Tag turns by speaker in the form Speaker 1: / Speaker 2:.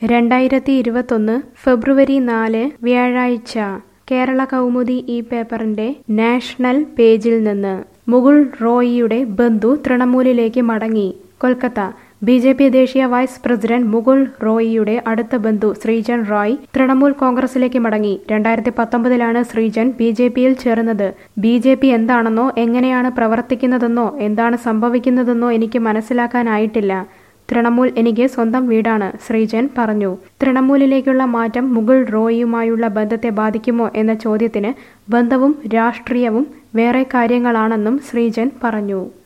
Speaker 1: രണ്ടായിരത്തി ഇരുപത്തൊന്ന് ഫെബ്രുവരി നാല് വ്യാഴാഴ്ച കേരള കൗമുദി ഈ പേപ്പറിന്റെ നാഷണൽ പേജിൽ നിന്ന് മുകുൾ റോയിയുടെ ബന്ധു തൃണമൂലിലേക്ക് മടങ്ങി കൊൽക്കത്ത ബി ജെ പി ദേശീയ വൈസ് പ്രസിഡന്റ് മുകുൾ റോയിയുടെ അടുത്ത ബന്ധു ശ്രീജൻ റോയ് തൃണമൂൽ കോൺഗ്രസിലേക്ക് മടങ്ങി രണ്ടായിരത്തി പത്തൊമ്പതിലാണ് ശ്രീജൻ ബി ജെ പിയിൽ ചേർന്നത് ബി ജെ പി എന്താണെന്നോ എങ്ങനെയാണ് പ്രവർത്തിക്കുന്നതെന്നോ എന്താണ് സംഭവിക്കുന്നതെന്നോ എനിക്ക് മനസ്സിലാക്കാനായിട്ടില്ല തൃണമൂൽ എനിക്ക് സ്വന്തം വീടാണ് ശ്രീജൻ പറഞ്ഞു തൃണമൂലിലേക്കുള്ള മാറ്റം മുകുൾ റോയിയുമായുള്ള ബന്ധത്തെ ബാധിക്കുമോ എന്ന ചോദ്യത്തിന് ബന്ധവും രാഷ്ട്രീയവും വേറെ കാര്യങ്ങളാണെന്നും ശ്രീജൻ പറഞ്ഞു